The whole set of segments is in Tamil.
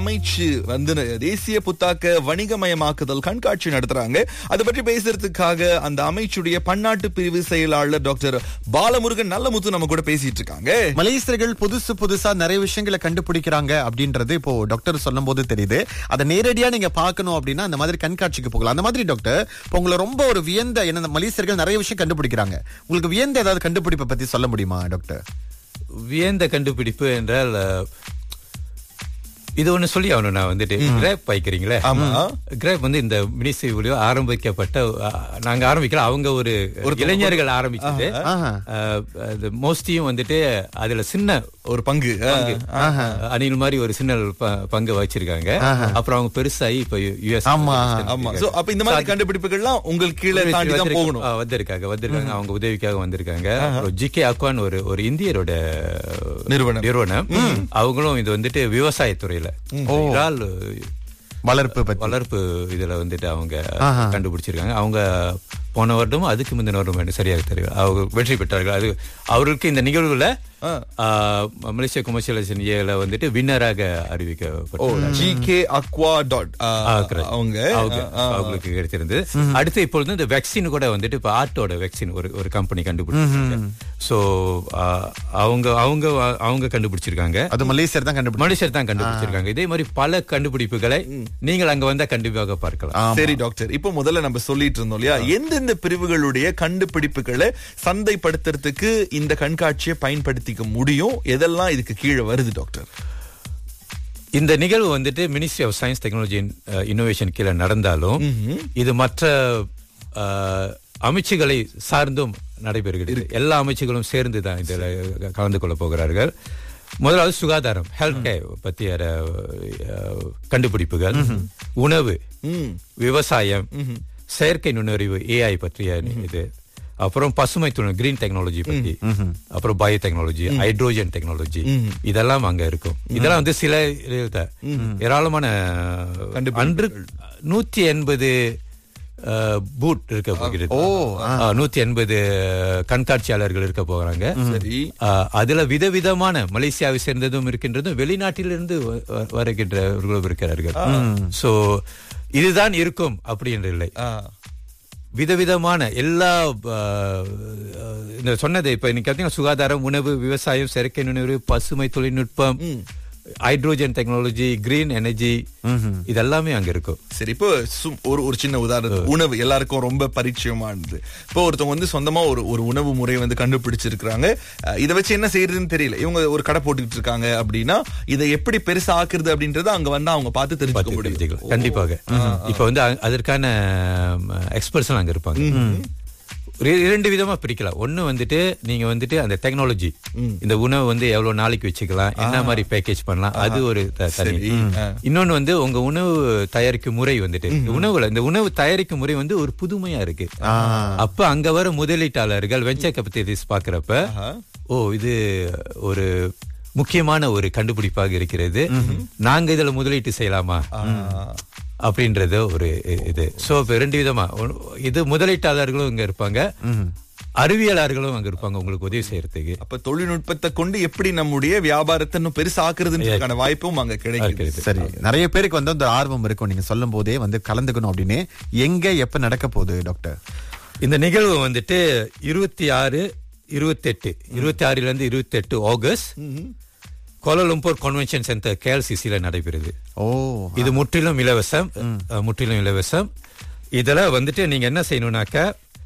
அமைச்சு வந்து தேசிய புத்தாக்க வணிகமயமாக்குதல் கண்காட்சி நடத்துறாங்க அதை பற்றி பேசுறதுக்காக அந்த அமைச்சுடைய பன்னாட்டு பிரிவு செயலாளர் டாக்டர் பாலமுருகன் நல்லமுத்து நம்ம கூட பேசிட்டு இருக்காங்க மலேசியர்கள் புதுசு புதுசா நிறைய விஷயங்களை கண்டுபிடிக்கிறாங்க அப்படின்றது இப்போ டாக்டர் சொல்லும் போது தெரியுது அதை நேரடியா நீங்க பார்க்கணும் அப்படின்னா அந்த மாதிரி கண்காட்சிக்கு போகலாம் அந்த மாதிரி டாக்டர் இப்போ உங்களை ரொம்ப ஒரு வியந்த என்ன இந்த மலேசியர்கள் நிறைய விஷயம் கண்டுபிடிக்கிறாங்க உங்களுக்கு வியந்த ஏதாவது கண்டுபிடிப்பை பத்தி சொல்ல முடியுமா டாக்டர் வியந்த கண்டுபிடிப்பு என்றால் அஹ், இது ஒண்ணு சொல்லி ஆகணும் நான் வந்துட்டு கிரேப் வைக்கிறீங்களே ஆமா. கிரேப் வந்து இந்த மினிஸ்ட்ரி ஆரம்பிக்கப்பட்ட அஹ், நாங்க ஆரம்பிக்கல அவங்க ஒரு இளைஞர்கள் ஆரம்பிச்சது ஆஹா. மோஸ்டியும் வந்துட்டு அதுல சின்ன ஒரு பங்கு பங்கு, அணில் மாதிரி ஒரு சின்ன ப- பங்கு வச்சிருக்காங்க அப்புறம் அவங்க பெருசாகி இப்ப யுஎஸ் ஆமா, ஆமா சோ அப்ப இந்த மாதிரி கண்டுபிடிப்புகள்லாம் உங்களுக்கு கீழே தாண்டி தான் போகணும் வந்திருக்காங்க வந்திருக்காங்க அவங்க உதவிக்காக வந்திருக்காங்க அப்புறம் ஜிகே அக்வான் ஒரு ஒரு இந்தியரோட நிறுவனம். நிறுவனம் அவங்களும் இது வந்துட்டு விவசாயத்துறையில இறால் வளர்ப்பு பத்தி வளர்ப்பு இதுல வந்துட்டு அவங்க கண்டுபிடிச்சிருக்காங்க அவங்க போன வருடமும் அதுக்கு முந்தின வருடம் எனக்கு சரியாக தெரியல அவங்க வெற்றி பெற்றார்கள் அது அவருக்கு இந்த நிகழ்வுல ஆ, மலேசியா கமர்ஷியலைசேஷன் ஏல வந்துட்டு வின்னராக ஓ அறிவிக்கப்பட்டாங்க ஜி கே அக்வா டாட் ஆ, correct. அவங்க அவங்க அவங்களுக்கு கிடைத்திருந்தது அடுத்து இப்பொழுது இந்த வெக்சின் கூட வந்துட்டு இப்ப ஆட்டோட வெக்சின் ஒரு ஒரு கம்பெனி கண்டுபிடிச்சிருக்காங்க சோ அவங்க அவங்க அவங்க கண்டுபிடிச்சிருக்காங்க அது மலேசியர் தான் கண்டுபிடி மனுஷர் தான் கண்டுபிடிச்சிருக்காங்க இதே மாதிரி பல கண்டுபிடிப்புகளை நீங்கள் அங்க வந்தா கண்டிப்பாக பார்க்கலாம் சரி டாக்டர் இப்போ முதல்ல நம்ம சொல்லிட்டு இருந்தோம் இல்லையா எந்தெந்த பிரிவுகளுடைய கண்டுபிடிப்புகளை சந்தைப்படுத்துறதுக்கு இந்த கண்காட்சியை பயன்படுத்திக்க முடியும் எதெல்லாம் இதுக்கு கீழே வருது டாக்டர் இந்த நிகழ்வு வந்துட்டு ministry of science technology innovation கீழே நடந்தாலும் இது மற்ற அஹ், அமைச்சுகளை சார்ந்தும் நடைபெறுகிறது எல்லா அமைச்சுகளும் சேர்ந்து தான் இதில் கலந்து கொள்ள போகிறார்கள் முதலாவது சுகாதாரம் ஹெல்த் கேர் பற்றிய அஹ், கண்டுபிடிப்புகள் உணவு விவசாயம் செயற்கை நுண்ணறிவு ஏஐ பற்றிய இது அப்புறம் பசுமை துணை கிரீன் டெக்னாலஜி பத்தி அப்புறம் பயோ டெக்னாலஜி ஹைட்ரோஜன் டெக்னாலஜி இதெல்லாம் அங்க இருக்கும் இதெல்லாம் வந்து சில இதுல ஏராளமான அன்று நூத்தி எண்பது பூட் இருக்க போகிறது நூத்தி எண்பது கண்காட்சியாளர்கள் இருக்க போகிறாங்க சரி ஆஹ் அதுல விதவிதமான மலேசியாவை சேர்ந்ததும் இருக்கின்றதும் வெளிநாட்டிலிருந்து வ- வ- வருகின்றவர்களும் இருக்கிறார்கள் சோ இதுதான் இருக்கும் அப்படி என்று இல்லை ஆ. விதவிதமான எல்லா ஆஹ், இந்த சொன்னது இப்ப இன்னைக்கு பார்த்தீங்கன்னா சுகாதாரம் உணவு விவசாயம் செயற்கை நுண்ணறிவு பசுமை தொழில்நுட்பம் ஹைட்ரோஜன் டெக்னாலஜி கிரீன் எனர்ஜி இதெல்லாமே அங்க இருக்கும் சரி இப்போ சும்- ஒரு ஒரு சின்ன உதாரணம் உணவு எல்லாருக்கும் ரொம்ப பரிச்சயமானது இப்போ ஒருத்தவங்க வந்து சொந்தமா ஒரு ஒரு உணவு முறையை வந்து கண்டுபிடிச்சிருக்காங்க அஹ், இதை வச்சு என்ன செய்யறதுன்னு தெரியல இவங்க ஒரு கடை போட்டுக்கிட்டு இருக்காங்க அப்படின்னா இதை எப்படி பெருசா ஆக்குறது அப்படின்றத அங்க வந்து அவங்க பார்த்து தெரிஞ்சுக்க முடியும் தெரிஞ்சுக்கலாம். கண்டிப்பாக இப்ப வந்து அ- அதற்கான எக்ஸ்பர்ட்ஸ் அங்க இருப்பாங்க இர- இரண்டு விதமா பிரிக்கலாம் ஒண்ணு வந்துட்டு நீங்க வந்துட்டு அந்த டெக்னாலஜி இந்த உணவு வந்து எவ்வளவு நாளைக்கு வச்சுக்கலாம் என்ன மாதிரி பேக்கேஜ் பண்ணலாம் அது ஒரு த- தனி சரி. ஆ. இன்னொன்னு வந்து உங்க உணவு தயாரிக்கும் முறை வந்துட்டு இந்த உணவுல இந்த உணவு தயாரிக்கும் முறை வந்து ஒரு புதுமையா இருக்கு அப்ப அங்க வர முதலீட்டாளர்கள் வெஞ்சர் கேபிட்டலிஸ்ட் பாக்குறப்ப ஓ இது ஒரு முக்கியமான ஒரு கண்டுபிடிப்பாக இருக்கிறது நாங்க இதுல முதலீட்டு செய்யலாமா அப்படின்றது ஒரு இ- இது சோ இப்ப ரெண்டு விதமா ஒன்னு- இது முதலீட்டாளர்களும் இங்க இருப்பாங்க அறிவியலாளர்களும் அங்க இருப்பாங்க உங்களுக்கு உதவி செய்யறதுக்கு அப்ப தொழில்நுட்பத்தை கொண்டு எப்படி நம்முடைய வியாபாரத்தை இன்னும் பெருசா ஆக்குறதுன்றதுக்கான வாய்ப்பும் அங்க கிடைக்குது இருக்கிறது. சரி நிறைய பேருக்கு வந்து அந்த ஆர்வம் இருக்கும் நீங்க சொல்லும் போதே வந்து கலந்துக்கணும் அப்படின்னு எங்க எப்ப நடக்க போகுது டாக்டர் இந்த நிகழ்வு வந்துட்டு இருபத்தி ஆறு இருபத்தி எட்டு இருபத்தி ஆறுல இருந்து இருபத்தி எட்டு ஆகஸ்ட் கோலாலம்பூர் கன்வென்ஷன் சென்டர் கேஎல்சிசில நடைபெறுது ஓ இது முற்றிலும் இலவசம் அஹ், முற்றிலும் இலவசம் இதுல வந்துட்டு நீங்க என்ன செய்யணும்னாக்க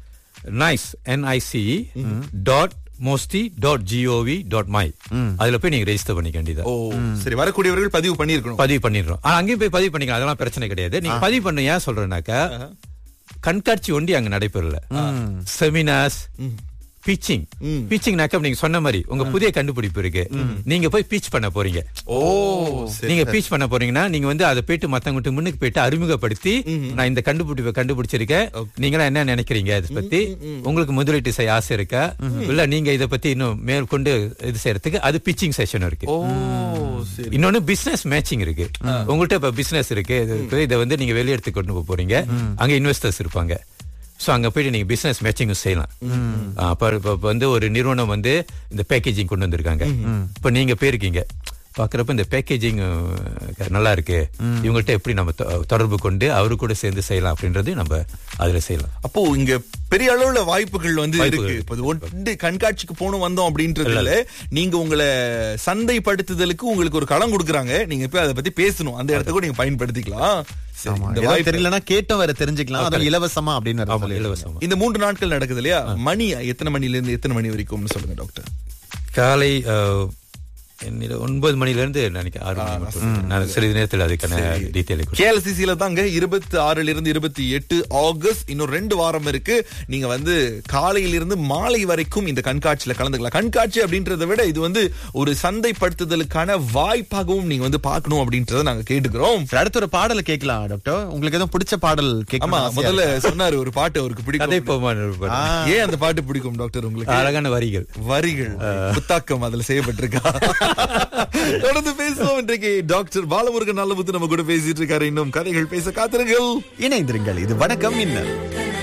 nice NIC dot MOSTI dot gov dot my அதுல போய் நீங்க ரெஜிஸ்டர் பண்ணிக்க வேண்டியதா ஓ சரி வரக்கூடியவர்கள் பதிவு பண்ணிருக்கணும் பதிவு பண்ணிடுறோம் ஆனா அங்கேயும் போய் பதிவு பண்ணிக்கலாம் அதெல்லாம் பிரச்சனை கிடையாது நீங்க பதிவு பண்ண ஏன் சொல்றேன்னாக்கா கண்காட்சி ஒண்டி அங்க நடைபெறல செமினார்ஸ் பீச்சிங் பீச்சிங்னாக்க நீங்க சொன்ன மாதிரி உங்க புதிய கண்டுபிடிப்பு இருக்கு நீங்க போய் பீச் பண்ண போறீங்க ஓ சரி நீங்க பீச் பண்ண போறீங்கன்னா நீங்க வந்து அதை போயிட்டு மத்தவங்கிட்ட முன்னுக்கு போயிட்டு அறிமுகப்படுத்தி நான் இந்த கண்டுபிடிப்பை கண்டுபிடிச்சிருக்கேன் நீங்களா என்ன நினைக்கிறீங்க இதை பத்தி உங்களுக்கு முதலீட்டு செய்ய ஆசை இருக்கா இல்ல நீங்க இதை பத்தி இன்னும் மேற்கொண்டு இது செய்யறதுக்கு அது பிச்சிங் செஷன் இருக்கு ஓ சரி இன்னொன்னு பிசினஸ் மேட்சிங் இருக்கு உங்கள்ட்ட இப்ப பிசினஸ் இருக்கு இது இருக்கு. இதை வந்து நீங்க வெளியெடுத்து கொண்டு போக போறீங்க அங்க இன்வெஸ்டர்ஸ் இருப்பாங்க சோ அங்க போயிட்டு நீங்க பிசினஸ் மேட்சிங்கும் செய்யலாம் ஆ, அப்ப இப்ப இப்ப வந்து ஒரு நிறுவனம் வந்து இந்த பேக்கேஜிங் கொண்டு வந்திருக்காங்க இப்ப நீங்க போயிருக்கீங்க பாக்குறப்ப இந்த பேக்கேஜிங் நல்லா இருக்கு இவங்கள்ட்ட எப்படி நம்ம தொ- தொடர்பு கொண்டு அவரு கூட சேர்ந்து செய்யலாம் அப்படின்றது நம்ம அதுல செய்யலாம் அப்போ இங்க பெரிய அளவுல வாய்ப்புகள் வந்து வாய்ப்புகள் இருக்கு இப்ப இது ஒன்று கண்காட்சிக்கு போகணும் வந்தோம் அப்படின்றதுல நீங்க உங்களை சந்தைப்படுத்துதலுக்கு உங்களுக்கு ஒரு களம் கொடுக்குறாங்க நீங்க போய் அதை பத்தி பேசணும் அந்த இடத்த கூட நீங்க பயன்படுத்திக்கலாம் சரி, ஆமா. இந்த ஏதாவது வாய்ப்பு தெரியலன்னா கேட்டும் வேற தெரிஞ்சுக்கலாம் அதுவும் இலவசமா அப்படின்னு வேற ஆமா சொல்லி. இலவசமா இந்த மூன்று நாட்கள் நடக்குது இல்லையா மணி எத்தனை மணில இருந்து எத்தனை மணி வரைக்கும்னு சொல்லுங்க டாக்டர் காலை அஹ், என்னிடம் ஒன்பது மணில இருந்து நினைக்கிறேன் ஆறு மணி மட்டும் நான் சிறிது நேரத்தில் அதுக்கான டீட்டெயில் கேஎல்சிசில தாங்க இருபத்தி ஆறுல இருந்து இருபத்தி எட்டு ஆகஸ்ட் இன்னும் ரெண்டு வாரம் இருக்கு நீங்க வந்து காலையில இருந்து மாலை வரைக்கும் இந்த கண்காட்சியில கலந்துக்கலாம் கண்காட்சி அப்படின்றத விட இது வந்து ஒரு சந்தைப்படுத்துதலுக்கான வாய்ப்பாகவும் நீங்க வந்து பார்க்கணும் அப்படின்றத நாங்க கேட்டுக்கிறோம் சரி, அடுத்து ஒரு பாடலை கேட்கலாம் டாக்டர் உங்களுக்கு எதுவும் பிடிச்ச பாடல் ஆமா கேட்கலாம் முதல்ல சொன்னாரு ஒரு பாட்டு அவருக்கு கதை பிடிக்கும் போமா ஏன் அந்த பாட்டு பிடிக்கும் டாக்டர் உங்களுக்கு அழகான வரிகள் வரிகள் புத்தாக்கம் அதுல செய்யப்பட்டிருக்கா தொடர்ந்து பேசுவோம் இன்றைக்கு டாக்டர் பாலமுருகன் நல்லபுத்து நம்ம கூட பேசிட்டு இருக்காரு இன்னும் கதைகள் பேச காத்திருங்கள் இணைந்திருங்கள் இது வணக்கம் இன்னும்